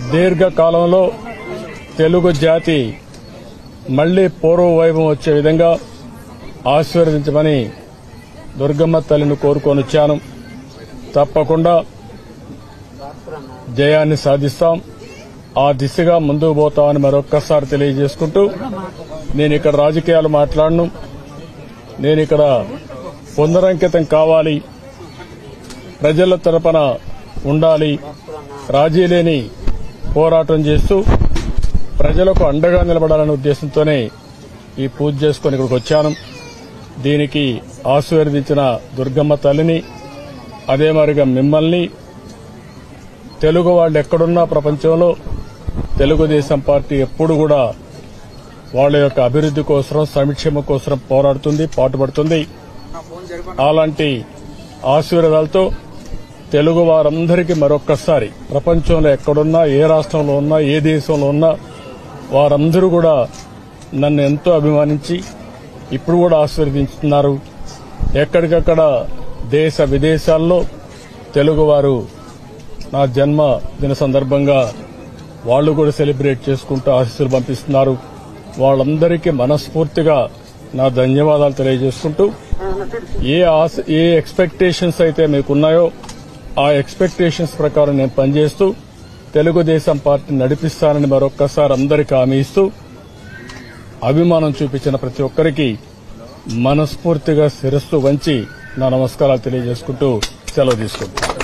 దీర్ఘకాలంలో తెలుగు జాతి మళ్లీ పూర్వ వైభవం వచ్చే విధంగా ఆశీర్వదించమని దుర్గమ్మ తల్లిని కోరుకొని వచ్చాను తప్పకుండా జయాన్ని సాధిస్తాం ఆ దిశగా ముందుకు పోతామని మరొక్కసారి తెలియజేసుకుంటూ నేను ఇక్కడ రాజకీయాలు మాట్లాడను నేను ఇక్కడ పునరంకితం కావాలి ప్రజల తరపున ఉండాలి రాజీ లేని పోరాటం చేస్తూ ప్రజలకు అండగా నిలబడాలనే ఉద్దేశంతోనే ఈ పూజ చేసుకుని ఇక్కడికి వచ్చాను దీనికి ఆశీర్వదించిన దుర్గమ్మ తల్లిని అదే మరిగా మిమ్మల్ని తెలుగు వాళ్ళు ఎక్కడున్నా ప్రపంచంలో తెలుగుదేశం పార్టీ ఎప్పుడు కూడా వాళ్ళ యొక్క అభివృద్ది కోసం సంక్షేమం కోసం పోరాడుతుంది పాటుపడుతుంది అలాంటి ఆశీర్వాదాలతో తెలుగు వారందరికీ మరొక్కసారి ప్రపంచంలో ఎక్కడున్నా ఏ రాష్ట్రంలో ఉన్నా ఏ దేశంలో ఉన్నా వారందరూ కూడా నన్ను ఎంతో అభిమానించి ఇప్పుడు కూడా ఆశీర్వదించుతున్నారు ఎక్కడికక్కడ దేశ విదేశాల్లో తెలుగువారు నా జన్మ దిన సందర్భంగా వాళ్ళు కూడా సెలబ్రేట్ చేసుకుంటూ ఆశీస్సులు పంపిస్తున్నారు వాళ్ళందరికీ మనస్ఫూర్తిగా నా ధన్యవాదాలు తెలియజేసుకుంటూ ఏ ఆశ ఏ ఎక్స్పెక్టేషన్స్ అయితే మీకున్నాయో ఆ ఎక్స్పెక్టేషన్స్ ప్రకారం నేను పనిచేస్తూ తెలుగుదేశం పార్టీ నడిపిస్తానని మరొక్కసారి అందరికీ హామీ ఇస్తూ అభిమానం చూపించిన ప్రతి ఒక్కరికి మనస్ఫూర్తిగా శిరస్సు వంచి నా నమస్కారాలు తెలియజేసుకుంటూ సెలవు తీసుకుంటాను